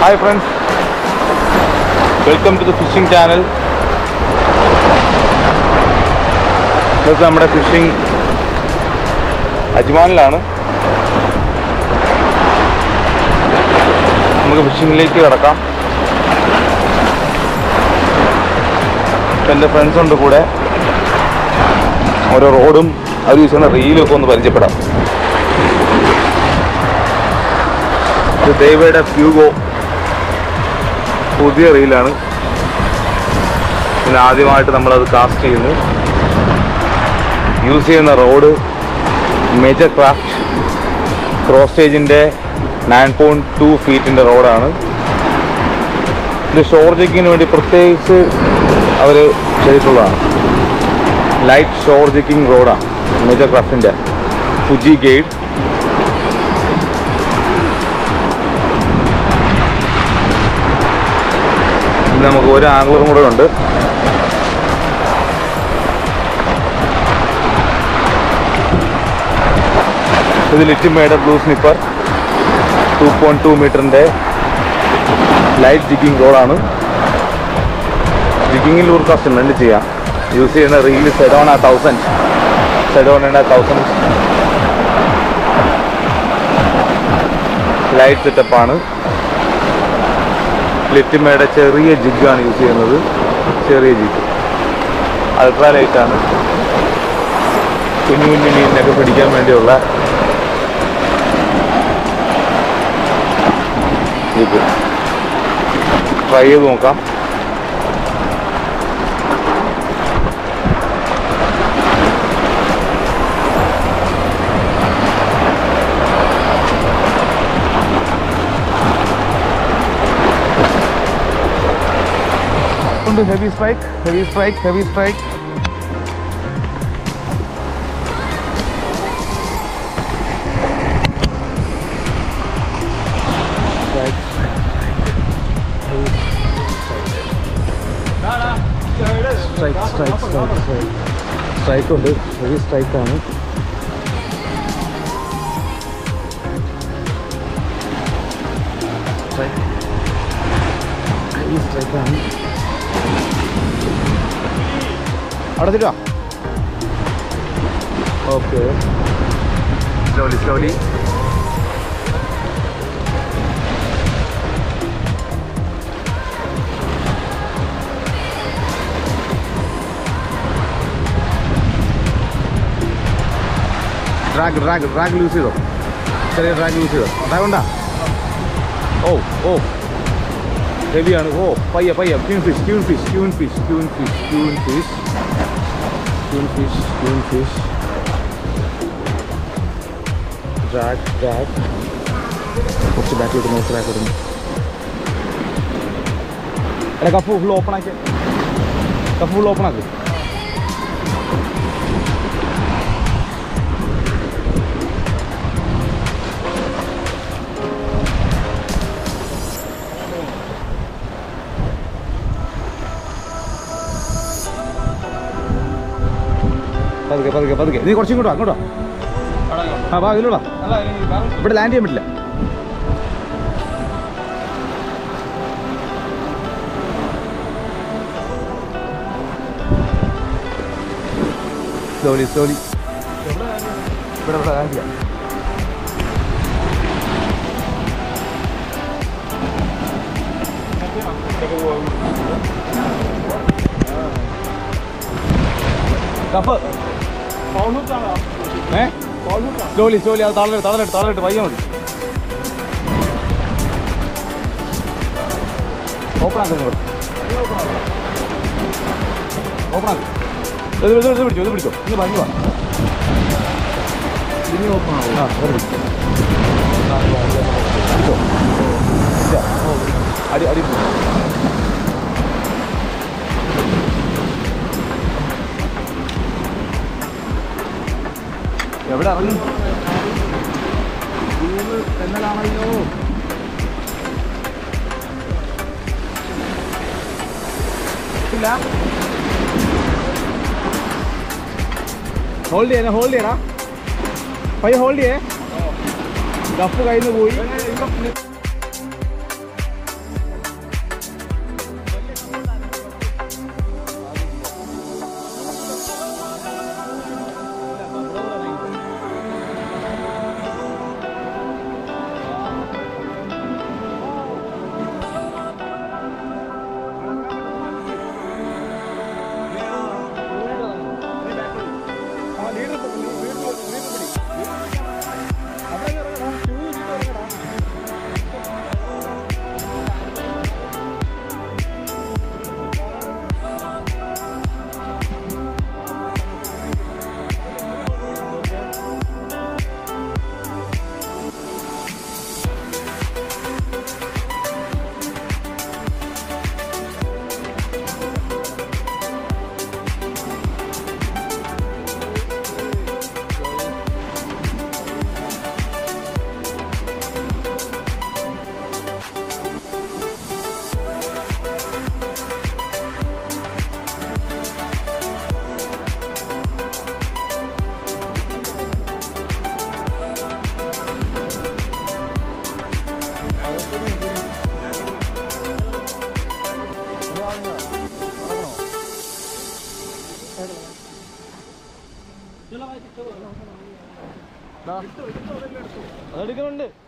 Hi friends welcome to the fishing channel ഇന്നത്തെ നമ്മുടെ phishing അജ്മാനിലാണ് നമുക്ക് ഫിഷിങ്ങിലേക്ക് കിടക്കാം ഇപ്പം എൻ്റെ ഫ്രണ്ട്സ് ഉണ്ട് കൂടെ ഓരോ റോഡും അവർ യൂസ് ചെയ്യുന്ന റീലും ഒക്കെ ഒന്ന് പരിചയപ്പെടാം ഇത് ദേവയുടെ ഫ്യൂഗോ പുതിയ റീലാണ് പിന്നെ ആദ്യമായിട്ട് നമ്മളത് കാസ്റ്റ് ചെയ്യുന്നു യൂസ് ചെയ്യുന്ന റോഡ് മേജർ ക്രാഫ്റ്റ് ക്രോസ് സ്റ്റേജിൻ്റെ നയൻ പോയിൻറ്റ് ടു ഫീറ്റിൻ്റെ റോഡാണ് ഇത് ഷോർ ജെക്കിങ്ങിന് വേണ്ടി പ്രത്യേകിച്ച് അവർ ചെയ്തിട്ടുള്ളതാണ് ലൈറ്റ് ഷോർ ജെക്കിംഗ് റോഡാണ് മേജർ ക്രാഫ്റ്റിൻ്റെ ഫുജി ഗൈഡ് ഇത് നമുക്ക് ഒരു ആംഗ്ലറും കൂടെ ഉണ്ട് ഇത് ലിറ്റിമേഡ് blue sniper two point two മീറ്ററിൻ്റെ ലൈറ്റ് ജിഗിങ് റോഡാണ് ജിഗിങ്ങിൽ ഒരു കസ്റ്റമറിന് ചെയ്യാം യൂസ് ചെയ്യുന്ന റീൽ സെഡോണ തൗസൻഡ് സെഡോണയുടെ തൗസൻഡ് ലൈറ്റ് സെറ്റപ്പാണ് ലിറ്റിമയുടെ ചെറിയ ജിഗാണ് യൂസ് ചെയ്യുന്നത് ചെറിയ ജിഗ് അൾട്രാ ലൈറ്റാണ് കുഞ്ഞു കുഞ്ഞു മീനിനൊക്കെ പിടിക്കാൻ വേണ്ടിയുള്ള ജിഗ് ട്രൈ ചെയ്ത് നോക്കാം ഉണ്ട് heavy strike heavy strike heavy strike strike strike strike strike strike ഉണ്ട് ഹെവി സ്ട്രൈക്കാണ് സ്ട്രൈക്ക് ഹെവി സ്ട്രൈക്കാണ് അവിടെ തരുവാ okay slowly slowly drag drag drag loose ചെയ്തോ ചെറിയ ഡ്രാഗ് ലൂസ് ചെയ്തോ ഡ്രാഗ് ഉണ്ടാ ഓ ഓ ഹെവിയാണ് ഓ പയ്യ പയ്യ queen fish queen fish queen fish queen fish queen fish queen fish queen fish drag drag കുറച്ച് ബാക്ക് വിടുന്നു കുറച്ച് ബാക്ക് വിടുന്നു എടാ കഫ് ഫുൾ ഓപ്പൺ ആക്കി കഫ് ഫുൾ ഓപ്പൺ ആക്കി പതുക്കെ പതുക്കെ പതുക്കെ നീ കുറച്ചും കൂടെ വാ, അങ്ങോട്ട് വാ. ആ വാ ഇതിലൂടാ ഇവിടെ ലാൻഡ് ചെയ്യാൻ പറ്റില്ല സ്ലോലി സ്ലോലി ഇവിടെ ഇവിടെ ലാൻഡ് ചെയ്യാം കഫ് ഏ സ്ലോലി സ്ലോലി അത് തളരിട്ട് തളരിട്ട് തളരിട്ട് പയ്യ മതി ഓപ്പൺ ആക്കുന്നു ഇവിടെ ഓപ്പൺ ആക്കും ഇത് ഇത് ഇത് പിടിച്ചോ ഇത് പിടിച്ചോ ഇന്ന് ഭംഗി വാ ഇനി ഓപ്പൺ ആവും ആ ഇവിടെ പിടിച്ചോ ആ, ഇതാ, ഇതാ, പിടിച്ചോ. ഇല്ല. ഓ, അടി അടി പിടിച്ചോ. എവിടെ ഇറങ്ങി തെന്നലാണല്ലോ ഇല്ല ഹോൾഡ് ചെയ്യണേ ഹോൾഡ് ചെയ്യടാ പയ്യ ഹോൾഡ് ചെയ്യേ ഗഫ് കയ്യിൽ നിന്ന് പോയി അതെടുക്കുന്നുണ്ട്